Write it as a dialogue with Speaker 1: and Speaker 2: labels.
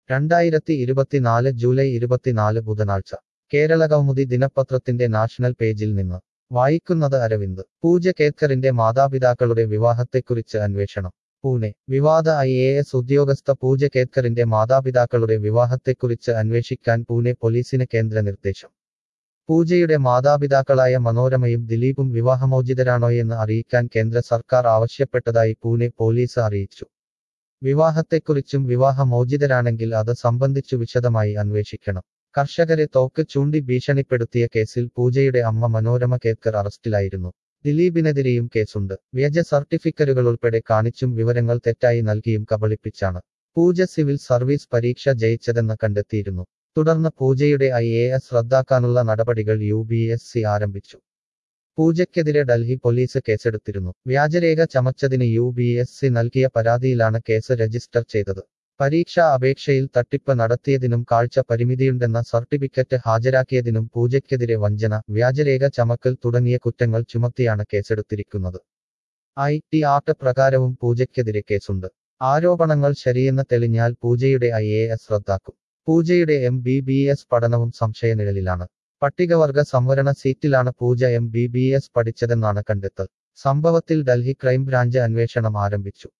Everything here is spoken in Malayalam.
Speaker 1: രണ്ടായിരത്തി ഇരുപത്തിനാല് ജൂലൈ ഇരുപത്തിനാല് ബുധനാഴ്ച കേരള കൗമുദി ദിനപത്രത്തിന്റെ നാഷണൽ പേജിൽ നിന്ന് വായിക്കുന്നത് അരവിന്ദ് പൂജ കേത്കറിന്റെ മാതാപിതാക്കളുടെ വിവാഹത്തെക്കുറിച്ച് അന്വേഷണം പൂനെ വിവാദ ഐ എ എസ് ഉദ്യോഗസ്ഥ പൂജ കേത്കറിന്റെ മാതാപിതാക്കളുടെ വിവാഹത്തെക്കുറിച്ച് അന്വേഷിക്കാൻ പൂനെ പോലീസിന് കേന്ദ്ര നിർദ്ദേശം പൂജയുടെ മാതാപിതാക്കളായ മനോരമയും ദിലീപും വിവാഹമോചിതരാണോയെന്ന് അറിയിക്കാൻ കേന്ദ്ര സർക്കാർ ആവശ്യപ്പെട്ടതായി പൂനെ പോലീസ് അറിയിച്ചു വിവാഹത്തെക്കുറിച്ചും വിവാഹമോചിതരാണെങ്കിൽ അത് സംബന്ധിച്ചു വിശദമായി അന്വേഷിക്കണം കർഷകരെ തോക്ക് ചൂണ്ടി ഭീഷണിപ്പെടുത്തിയ കേസിൽ പൂജയുടെ അമ്മ മനോരമ കേത്കർ അറസ്റ്റിലായിരുന്നു ദിലീപിനെതിരെയും കേസുണ്ട് വ്യാജ സർട്ടിഫിക്കറ്റുകൾ ഉൾപ്പെടെ കാണിച്ചും വിവരങ്ങൾ തെറ്റായി നൽകിയും കബളിപ്പിച്ചാണ് പൂജ സിവിൽ സർവീസ് പരീക്ഷ ജയിച്ചതെന്ന് കണ്ടെത്തിയിരുന്നു തുടർന്ന് പൂജയുടെ ഐ എ എസ് റദ്ദാക്കാനുള്ള നടപടികൾ യു ബി എസ് സി ആരംഭിച്ചു പൂജയ്ക്കെതിരെ ഡൽഹി പോലീസ് കേസെടുത്തിരുന്നു വ്യാജരേഖ ചമച്ചതിന് യു ബി എസ് സി നൽകിയ പരാതിയിലാണ് കേസ് രജിസ്റ്റർ ചെയ്തത് പരീക്ഷാ അപേക്ഷയിൽ തട്ടിപ്പ് നടത്തിയതിനും കാഴ്ച പരിമിതിയുണ്ടെന്ന സർട്ടിഫിക്കറ്റ് ഹാജരാക്കിയതിനും പൂജയ്ക്കെതിരെ വഞ്ചന വ്യാജരേഖ ചമക്കൽ തുടങ്ങിയ കുറ്റങ്ങൾ ചുമത്തിയാണ് കേസെടുത്തിരിക്കുന്നത് ഐ ടി ആക്ട് പ്രകാരവും പൂജയ്ക്കെതിരെ കേസുണ്ട് ആരോപണങ്ങൾ ശരിയെന്ന് തെളിഞ്ഞാൽ പൂജയുടെ ഐ എ എസ് റദ്ദാക്കും പൂജയുടെ എം ബി ബി എസ് പഠനവും സംശയനിഴലിലാണ് പട്ടികവർഗ സംവരണ സീറ്റിലാണ് Pooja M B B S പഠിച്ചതെന്നാണ് കണ്ടെത്തൽ സംഭവത്തിൽ ഡൽഹി ക്രൈംബ്രാഞ്ച് അന്വേഷണം ആരംഭിച്ചു